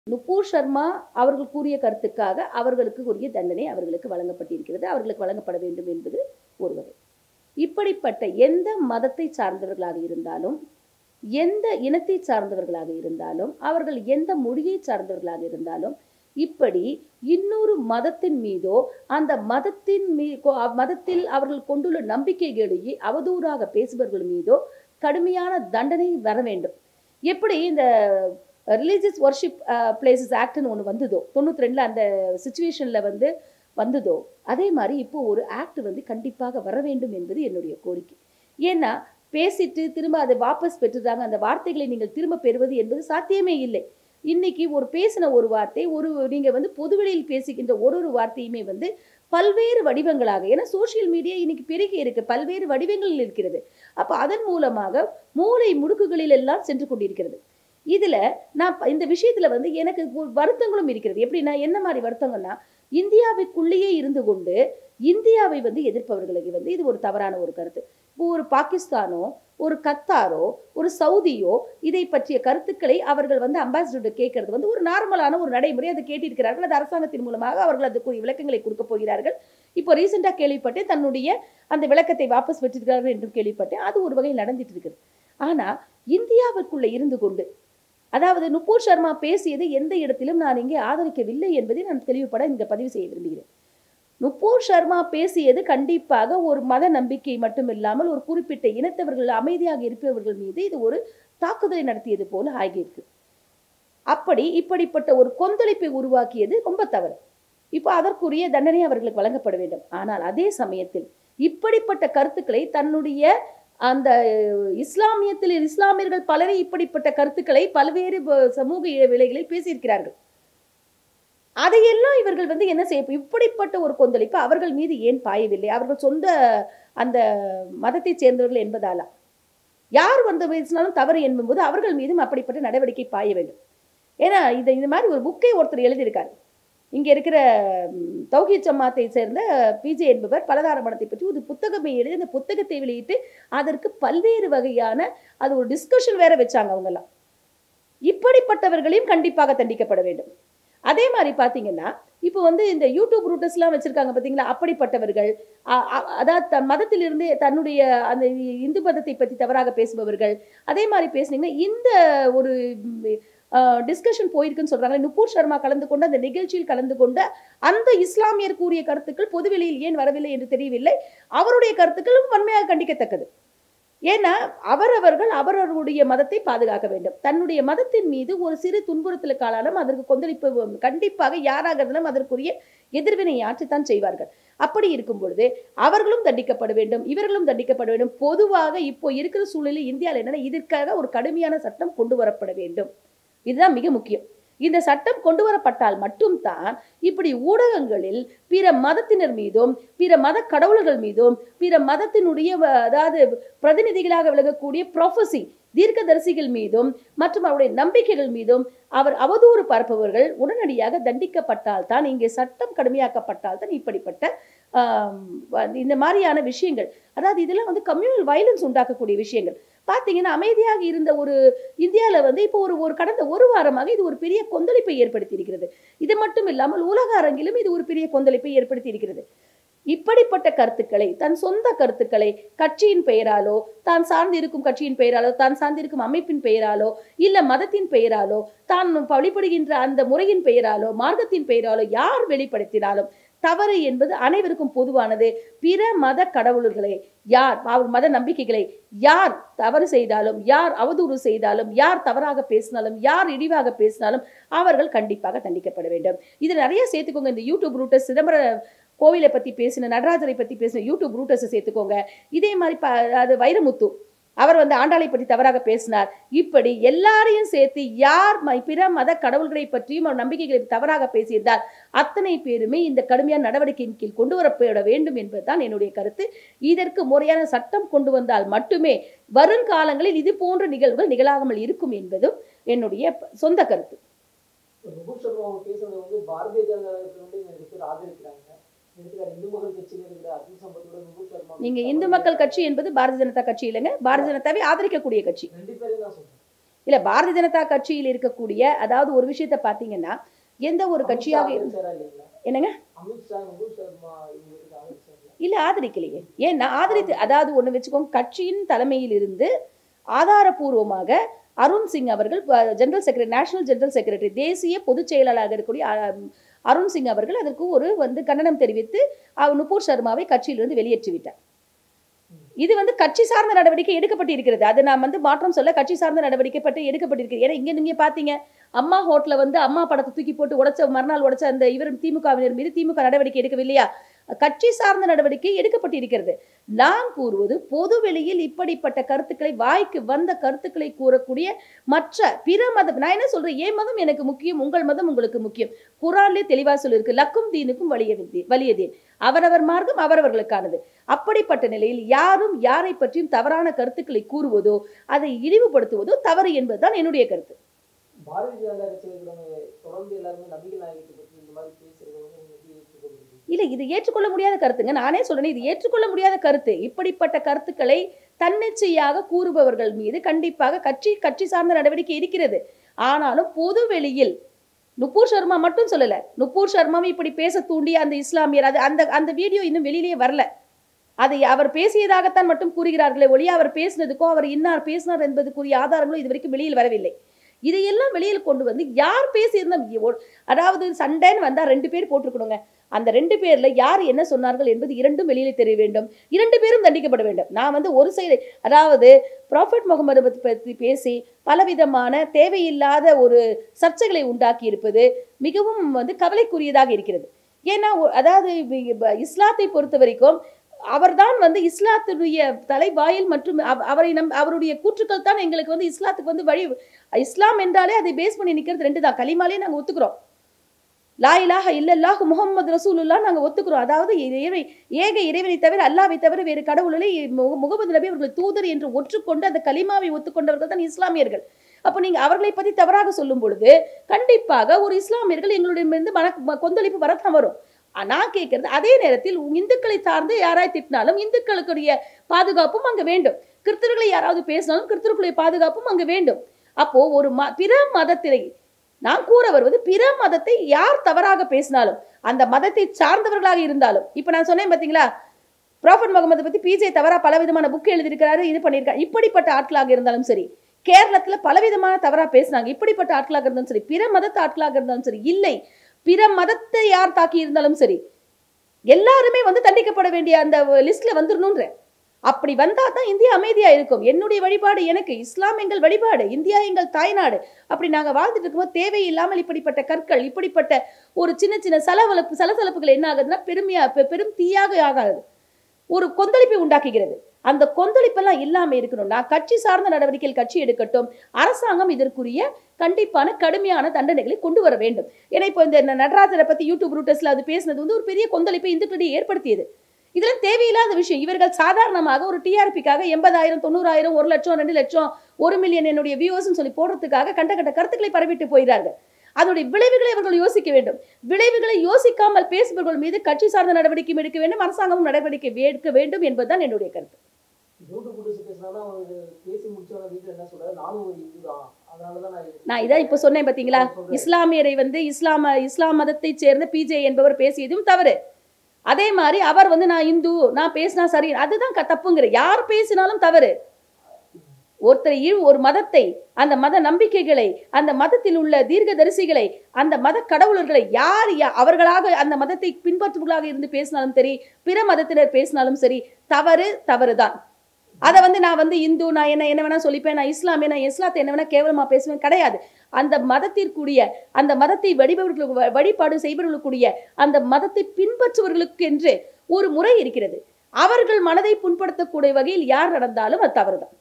நுபூர் சர்மா அவர்கள் கூறிய கருத்துக்காக அவர்களுக்கு உரிய தண்டனை அவர்களுக்கு வழங்கப்பட்டிருக்கிறது அவர்களுக்கு வழங்கப்பட வேண்டும் என்பது ஒரு வகை இப்படிப்பட்ட எந்த மதத்தை சார்ந்தவர்களாக இருந்தாலும் எந்த இனத்தை சார்ந்தவர்களாக இருந்தாலும் அவர்கள் எந்த மொழியை சார்ந்தவர்களாக இருந்தாலும் இப்படி இன்னொரு மதத்தின் மீதோ அந்த மதத்தின் மீ கொ- மதத்தில் அவர்கள் கொண்டுள்ள நம்பிக்கைகளையே அவதூறாக பேசுபவர்கள் மீதோ கடுமையான தண்டனை வர வேண்டும் எப்படி இந்த ரிலீஜியஸ் ஒர்ஷிப் பிளேசஸ் ஆக்ட்னு ஒன்று வந்ததோ தொண்ணூற்றி ரெண்டில் அந்த சுச்சுவேஷனில் வந்து வந்ததோ அதே மாதிரி இப்போ ஒரு ஆக்ட் வந்து கண்டிப்பாக வர வேண்டும் என்பது என்னுடைய கோரிக்கை ஏன்னா பேசிட்டு திரும்ப அதை வாபஸ் பெற்றுதாங்க அந்த வார்த்தைகளை நீங்கள் திரும்ப பெறுவது என்பது சாத்தியமே இல்லை இன்னைக்கு ஒரு பேசின ஒரு வார்த்தை ஒரு நீங்க வந்து பொதுவெளியில் பேசுகின்ற ஒரு ஒரு வார்த்தையுமே வந்து பல்வேறு வடிவங்களாக ஏன்னா சோஷியல் மீடியா இன்னைக்கு பெருகி இருக்கு பல்வேறு வடிவங்களில் இருக்கிறது அப்ப அதன் மூலமாக மூளை முடுக்குகளில் எல்லாம் சென்று கொண்டிருக்கிறது இதுல நான் ப- இந்த விஷயத்துல வந்து எனக்கு ஒரு வருத்தங்களும் இருக்கிறது எப்படின்னா என்ன மாதிரி வருத்தங்கள்னா இந்தியாவுக்குள்ளேயே இருந்து கொண்டு இந்தியாவை வந்து எதிர்ப்பவர்களுக்கு வந்து இது ஒரு தவறான ஒரு கருத்து இப்போ ஒரு பாகிஸ்தானோ ஒரு கத்தாரோ ஒரு சவுதியோ இதை பற்றிய கருத்துக்களை அவர்கள் வந்து அம்பாசிடர் கேட்கறது வந்து ஒரு நார்மலான ஒரு நடைமுறை அதை கேட்டிருக்கிறார்கள் அது அரசாங்கத்தின் மூலமாக அவர்கள் அதுக்கு விளக்கங்களை கொடுக்க போகிறார்கள் இப்போ ரீசெண்டாக கேள்விப்பட்டேன் தன்னுடைய அந்த விளக்கத்தை வாபஸ் பெற்றிருக்கிறார்கள் என்றும் கேள்விப்பட்டேன் அது ஒரு வகையில் நடந்துட்டு இருக்குது ஆனா இந்தியாவிற்குள்ள இருந்து கொண்டு அதாவது நுபூர் சர்மா பேசியதை எந்த இடத்திலும் நான் இங்கே ஆதரிக்கவில்லை என்பதை நான் தெளிவுபட இங்க பதிவு செய்ய விரும்புகிறேன் நுபூர் சர்மா பேசியது கண்டிப்பாக ஒரு மத நம்பிக்கை மட்டுமில்லாமல் ஒரு குறிப்பிட்ட இனத்தவர்கள் அமைதியாக இருப்பவர்கள் மீது இது ஒரு தாக்குதலை நடத்தியது போல ஆகியிருக்கு அப்படி இப்படிப்பட்ட ஒரு கொந்தளிப்பை உருவாக்கியது ரொம்ப தவறு இப்போ அதற்குரிய தண்டனை அவர்களுக்கு வழங்கப்பட வேண்டும் ஆனால் அதே சமயத்தில் இப்படிப்பட்ட கருத்துக்களை தன்னுடைய அந்த இஸ்லாமியத்தில் இஸ்லாமியர்கள் பலரை இப்படிப்பட்ட கருத்துக்களை பல்வேறு ப- சமூக விலைகளில் பேசியிருக்கிறார்கள் அதையெல்லாம் இவர்கள் வந்து என்ன செய்ய இப்படிப்பட்ட ஒரு கொந்தளிப்பு அவர்கள் மீது ஏன் பாயவில்லை அவர்கள் சொந்த அந்த மதத்தைச் சேர்ந்தவர்கள் என்பதாலா யார் வந்து பேசினாலும் தவறு என்பது அவர்கள் மீதும் அப்படிப்பட்ட நடவடிக்கை பாய வேண்டும் ஏன்னா இந்த இந்த மாதிரி ஒரு புக்கை ஒருத்தர் எழுதியிருக்காரு இங்க இருக்கிற ம், தௌஹீத் ஜமாத்தை சேர்ந்த பிஜே என்பவர் பலதார மடத்தை பற்றி ஒரு புத்தகமே எழுதி அந்த புத்தகத்தை வெளியிட்டு அதற்கு பல்வேறு வகையான அது ஒரு டிஸ்கஷன் வேற வச்சாங்க அவங்கெல்லாம் இப்படிப்பட்டவர்களையும் கண்டிப்பாக தண்டிக்கப்பட வேண்டும் அதே மாதிரி பார்த்தீங்கன்னா இப்போ வந்து இந்த யூடியூப் ரூட்டர்ஸ்லாம் வச்சிருக்காங்க பார்த்தீங்களா அப்படிப்பட்டவர்கள் அ- அ- அதாவது தன் மதத்திலிருந்து தன்னுடைய அந்த இந்து மதத்தை பற்றி தவறாக பேசுபவர்கள் அதே மாதிரி பேசுனீங்கன்னா இந்த ஒரு டிஸ்கஷன் போயிருக்குன்னு சொல்றாங்க நுபூர் சர்மா கலந்து கொண்டு அந்த நிகழ்ச்சியில் கலந்து கொண்ட அந்த இஸ்லாமியர் கூறிய கருத்துக்கள் பொதுவெளியில் ஏன் வரவில்லை என்று தெரியவில்லை அவருடைய கருத்துக்களும் வன்மையாக கண்டிக்கத்தக்கது ஏன்னா அவரவர்கள் அவரவருடைய மதத்தை பாதுகாக்க வேண்டும் தன்னுடைய மதத்தின் மீது ஒரு சிறு துன்புறுத்தலுக்கு ஆளாலும் அதற்கு கொந்தளிப்பு கண்டிப்பாக யாராக இருந்தாலும் அதற்குரிய எதிர்வினை ஆற்றித்தான் செய்வார்கள் அப்படி இருக்கும் பொழுது அவர்களும் தண்டிக்கப்பட வேண்டும் இவர்களும் தண்டிக்கப்பட வேண்டும் பொதுவாக இப்போ இருக்கிற சூழலில் இந்தியாவில் என்னன்னா இதற்காக ஒரு கடுமையான சட்டம் கொண்டு வரப்பட வேண்டும் இதுதான் மிக முக்கியம் இந்த சட்டம் கொண்டு வரப்பட்டால் மட்டும்தான் இப்படி ஊடகங்களில் பிற மதத்தினர் மீதும் பிற மத கடவுள்கள் மீதும் பிற மதத்தினுடைய வ- அதாவது பிரதிநிதிகளாக விளங்கக்கூடிய ப்ரொஃபசி தீர்க்கதரிசிகள் மீதும் மற்றும் அவருடைய நம்பிக்கைகள் மீதும் அவர் அவதூறு பரப்பவர்கள் உடனடியாக தண்டிக்கப்பட்டால் தான் இங்கே சட்டம் கடுமையாக்கப்பட்டால் தான் இப்படிப்பட்ட ஆம், வ- இந்த மாதிரியான விஷயங்கள் அதாவது இதெல்லாம் வந்து கம்யூனல் வயலன்ஸ் உண்டாக்கக்கூடிய விஷயங்கள் பார்த்தீங்கன்னா அமைதியாக இருந்த ஒரு இந்தியாவில் வந்து இப்போ ஒரு ஒரு கடந்த ஒரு வாரமாக இது ஒரு பெரிய கொந்தளிப்பை ஏற்படுத்தி இருக்கிறது இது மட்டும் இல்லாமல் உலக அரங்கிலும் இது ஒரு பெரிய கொந்தளிப்பை ஏற்படுத்தி இருக்கிறது இப்படிப்பட்ட கருத்துக்களை தன் சொந்த கருத்துக்களை கட்சியின் பெயராலோ தான் சார்ந்திருக்கும் கட்சியின் பெயராலோ தான் சார்ந்திருக்கும் அமைப்பின் பெயராலோ இல்ல மதத்தின் பெயராலோ தான் வழிபடுகின்ற அந்த முறையின் பெயராலோ மார்க்கத்தின் பெயராலோ யார் வெளிப்படுத்தினாலும் தவறு என்பது அனைவருக்கும் பொதுவானது பிற மத கடவுள்களை யார் அவர் மத நம்பிக்கைகளை யார் தவறு செய்தாலும் யார் அவதூறு செய்தாலும் யார் தவறாக பேசினாலும் யார் இழிவாக பேசினாலும் அவர்கள் கண்டிப்பாக தண்டிக்கப்பட வேண்டும் இது நிறைய சேர்த்துக்கோங்க இந்த யூடியூப் ரூட்டர்ஸ் சிதம்பர கோவிலை பத்தி பேசின நடராஜரை பத்தி பேசின யூடியூப் ரூட்டர்ஸை சேர்த்துக்கோங்க இதே மாதிரி ப அது வைரமுத்து அவர் வந்து ஆண்டாளை பற்றி தவறாக பேசினார் இப்படி எல்லாரையும் சேர்த்து யார் ம- பிற மத கடவுள்களை பற்றியும் அவர் நம்பிக்கைகளை தவறாக பேசியிருந்தால் அத்தனை பேருமே இந்த கடுமையான நடவடிக்கையின் கீழ் கொண்டு வரப்பட வேண்டும் என்பதுதான் என்னுடைய கருத்து இதற்கு முறையான சட்டம் கொண்டு வந்தால் மட்டுமே வருங்காலங்களில் இது போன்ற நிகழ்வுகள் நிகழாமல் இருக்கும் என்பதும் என்னுடைய ப- சொந்த கருத்து நுபுர் சர்மா அவங்க பேசுனது வந்து பாரதிய ஜனதா தளத்துல வந்து நிறைய பேர் ஆதரிக்கிறாங்க எடுத்துக்காட்டு இந்து மக்கள் கட்சியில இருக்கிற அப்துல் சம்பத்தோட நுபுர் சர்மா நீங்க இந்து மக்கள் கட்சி என்பது பாரதிய ஜனதா கட்சி இல்லைங்க பாரதிய ஜனதாவை ஆதரிக்கக்கூடிய கட்சி ரெண்டு பேரையும் தான் சொல்றேன் இல்ல பாரதிய ஜனதா கட்சியில் இருக்கக்கூடிய அதாவது ஒரு விஷயத்த பாத்தீங்கன்னா எந்த ஒரு கட்சியாக அமித்ஷா இரு- ஆதரிச்சாரா இல்லைங்களா என்னங்க அமித்ஷா முகு சர்மா இவங்களுக்கு ஆதரிச்சாங்களா இல்ல ஆதரிக்கலையே ஏன் நான் ஆதரித்து அதாவது ஒண்ணு வச்சுக்கோங்க கட்சியின் தலைமையில் இருந்து ஆதாரபூர்வமாக அருண் சிங் அவர்கள் general secretary national general secretary தேசிய பொதுச் செயலாளராக இருக்கக்கூடிய அஹ், அருண் சிங் அவர்கள் அதற்கு ஒரு வந்து கண்டனம் தெரிவித்து அவர் நுபூர் சர்மாவை கட்சியிலிருந்து வெளியேற்றி விட்டார் இது வந்து கட்சி சார்ந்த நடவடிக்கை எடுக்கப்பட்டிருக்கிறது அது நான் வந்து மாற்றம் சொல்ல கட்சி சார்ந்த நடவடிக்கை பற்றி எடுக்கப்பட்டிருக்கிறது ஏன்னா இங்க நீங்க பாத்தீங்க அம்மா ஹோட்டல வந்து அம்மா படத்தை தூக்கி போட்டு உடைச்ச மறுநாள் உடைச்ச அந்த இவர் திமுகவினர் மீது திமுக நடவடிக்கை எடுக்கவில்லையா கட்சி சார்ந்த நடவடிக்கை எடுக்கப்பட்டிருக்கிறது நான் கூறுவது பொது வெளியில் இப்படிப்பட்ட கருத்துக்களை வாய்க்கு வந்த கருத்துக்களை கூறக்கூடிய மற்ற பிற மதம் நான் என்ன சொல்றேன் என் மதம் எனக்கு முக்கியம் உங்கள் மதம் உங்களுக்கு முக்கியம் குரான்லே தெளிவா சொல்லிருக்கு லக்கும் தீனுக்கும் வலிய வலியதேன் அவரவர் மார்க்கம் அவரவர்களுக்கானது அப்படிப்பட்ட நிலையில் யாரும் யாரை பற்றியும் தவறான கருத்துக்களை கூறுவதோ அதை இழிவுபடுத்துவதோ தவறு என்பதுதான் என்னுடைய கருத்து பாரதிய ஜனதா கட்சியில தொடர்ந்து எல்லாருமே நபிகள் நாயகத்தை பத்தி இந்த மாதிரி பேசுறது வந்து நீங்க எப்படி ஏற்றுக்கொள்றீங்க இல்ல இது ஏற்றுக்கொள்ள முடியாத கருத்துங்க நானே சொல்றேன் இது ஏற்றுக்கொள்ள முடியாத கருத்து இப்படிப்பட்ட கருத்துக்களை தன்னிச்சையாக கூறுபவர்கள் மீது கண்டிப்பாக கட்சி கட்சி சார்ந்த நடவடிக்கை இருக்கிறது ஆனாலும் பொது வெளியில் நுப்பூர் சர்மா மட்டும் சொல்லல நுப்பூர் சர்மாவும் இப்படி பேச தூண்டிய அந்த இஸ்லாமியர் அது அந்த அந்த வீடியோ இன்னும் வெளியிலேயே வரல அதை அவர் பேசியதாகத்தான் மட்டும் கூறுகிறார்களே ஒழிய அவர் பேசினதுக்கோ அவர் இன்னார் பேசினார் என்பதுக்குரிய ஆதாரங்களும் இது வரைக்கும் வெளியில் வரவில்லை இதையெல்லாம் வெளியில் கொண்டு வந்து யார் பேசியிருந்தா ஒ- அதாவது சண்டைன்னு வந்தா ரெண்டு பேர் போட்டிருக்கணுங்க அந்த ரெண்டு பேர்ல யார் என்ன சொன்னார்கள் என்பது இரண்டும் வெளியில தெரிய வேண்டும் இரண்டு பேரும் தண்டிக்கப்பட வேண்டும் நான் வந்து ஒரு சைடு அதாவது ப்ராஃபட் முகமது பற்றி பேசி பலவிதமான தேவையில்லாத ஒரு சர்ச்சைகளை உண்டாக்கி இருப்பது மிகவும் வந்து கவலைக்குரியதாக இருக்கிறது ஏன்னா ஒ- அதாவது இப்ப- இப்ப இஸ்லாத்தை பொறுத்த வரைக்கும் அவர்தான் வந்து இஸ்லாத்துடைய தலைவாயில் மற்றும் அவ- அவரை நம் அவருடைய கூற்றுக்கள் தான் எங்களுக்கு வந்து இஸ்லாத்துக்கு வந்து வழி இஸ்லாம் என்றாலே அதை பேஸ் பண்ணி நிக்கிறது ரெண்டு தான் கலிமாலே நாங்க ஒத்துக்கிறோம் லா இலாஹ இல்லல்லாஹு முஹம்மது ரசூலுல்லா நாங்க ஒத்துக்கிறோம் அதாவது இறை ஏக இறைவனை தவிர அல்லாவை தவிர வேறு கடவுளை முக- முகமது நபி அவர்கள் தூதர் என்று ஒற்றுக்கொண்டு அந்த கலிமாவை ஒத்துக்கொண்டவர்கள் தான் இஸ்லாமியர்கள் அப்போ நீங்க அவர்களை பத்தி தவறாக சொல்லும் பொழுது கண்டிப்பாக ஒரு இஸ்லாமியர்கள் எங்களுடைய மன ம- கொந்தளிப்பு வரத்தான் வரும் ஆ, நான் கேட்கறது அதே நேரத்தில் இந்துக்களை சார்ந்து யாராய் திட்டினாலும் இந்துக்களுக்குரிய பாதுகாப்பும் அங்க வேண்டும் கிறிஸ்தவர்களை யாராவது பேசினாலும் கிறிஸ்தவர்களுடைய பாதுகாப்பும் அங்க வேண்டும் அப்போ ஒரு ம பிற மதத்திலே நான் கூற வருவது பிற மதத்தை யார் தவறாக பேசினாலும் அந்த மதத்தை சார்ந்தவர்களாக இருந்தாலும் இப்ப நான் சொன்னேன் பாத்தீங்களா ப்ராஃபட் முகமது பத்தி பிஜே தவறா பலவிதமான புக் எழுதியிருக்கிறாரு இது பண்ணியிருக்காரு இப்படிப்பட்ட ஆட்களாக இருந்தாலும் சரி கேரளத்துல பலவிதமான தவறா பேசினாங்க இப்படிப்பட்ட ஆட்களாக இருந்தாலும் சரி பிற மதத்து ஆட்களாக இருந்தாலும் சரி இல்லை பிற மதத்தை யார் தாக்கி இருந்தாலும் சரி எல்லாருமே வந்து தண்டிக்கப்பட வேண்டிய அந்த லிஸ்ட்ல வந்துடணுன்ற அப்படி வந்தா தான் இந்தியா அமைதியா இருக்கும் என்னுடைய வழிபாடு எனக்கு இஸ்லாம் எங்கள் வழிபாடு இந்தியா எங்கள் தாய்நாடு அப்படி நாங்க வாழ்ந்துட்டு இருக்கும்போது தேவையில்லாமல் இப்படிப்பட்ட கற்கள் இப்படிப்பட்ட ஒரு சின்ன சின்ன சலவலப்பு சலசலப்புகள் என்ன ஆகுதுன்னா பெருமையா பெ- பெரும் தீயாக ஆகாது ஒரு கொந்தளிப்பை உண்டாக்குகிறது அந்த கொந்தளிப்பெல்லாம் இல்லாம இருக்கணும்னா கட்சி சார்ந்த நடவடிக்கைகள் கட்சி எடுக்கட்டும் அரசாங்கம் இதற்குரிய கண்டிப்பான கடுமையான தண்டனைகளை கொண்டு வர வேண்டும் ஏன்னா இப்போ இந்த ந- நடராஜரை பத்தி யூடியூப் ரூட்டர்ஸ்ல அது பேசினது வந்து ஒரு பெரிய கொந்தளிப்பை இந்துக்களிடையே ஏற்படுத்தியது இதெல்லாம் தேவையில்லாத விஷயம் இவர்கள் சாதாரணமாக ஒரு டிஆர்பிக்காக எண்பதாயிரம் தொண்ணூறாயிரம் ஒரு லட்சம் ரெண்டு லட்சம் ஒரு மில்லியன் என்னுடைய வியூவர்ஸ் சொல்லி போடுறதுக்காக கண்ட கண்ட கருத்துக்களை பரவிட்டு போகிறார்கள் அதனுடைய விளைவுகளை அவர்கள் யோசிக்க வேண்டும் விளைவுகளை யோசிக்காமல் பேசுபவர்கள் மீது கட்சி சார்ந்த நடவடிக்கையும் எடுக்க வேண்டும் அரசாங்கமும் நடவடிக்கை எடுக்க வேண்டும் என்பதுதான் என்னுடைய கருத்து யூடியூப் புடிச்சு பேசினா அவரு பேசி முடிச்சவன வீட்டுல என்ன சொல்றாரு நானும் ஒரு இந்து தான் அதனாலதான் நான் இது- நான் இதான் இப்ப சொன்னேன் பாத்தீங்களா சொல்றாரு. இஸ்லாமியரை வந்து இஸ்லாம இஸ்லாம் மதத்தைச் சேர்ந்த பிஜே என்பவர் பேசியதும் தவறு அதே மாதிரி அவர் வந்து நான் இந்து நான் பேசினா சரி அதுதான் க- தப்புங்கிற யார் பேசினாலும் தவறு ஒருத்தர் இழ்- ஒரு மதத்தை அந்த மத நம்பிக்கைகளை அந்த மதத்தில் உள்ள தீர்க்கதரிசிகளை அந்த மத கடவுளர்களை யார் யா- அவர்களாக அந்த மதத்தை பின்பற்றுபவர்களாக இருந்து பேசினாலும் சரி பிற மதத்தினர் பேசினாலும் சரி தவறு தவறுதான் அதை வந்து நான் வந்து இந்து நான் என்ன என்ன வேணா சொல்லிப்பேன் நான் இஸ்லாமிய நான் இஸ்லாத்தை என்ன வேணா கேவலமா பேசுவேன் கிடையாது அந்த மதத்திற்குரிய அந்த மதத்தை வழிபவர்களுக்கு வ- வழிபாடு செய்பவர்களுக்குரிய அந்த மதத்தை பின்பற்றுபவர்களுக்கு என்று ஒரு முறை இருக்கிறது அவர்கள் மனதை புண்படுத்தக்கூடிய வகையில் யார் நடந்தாலும் அது தவறுதான்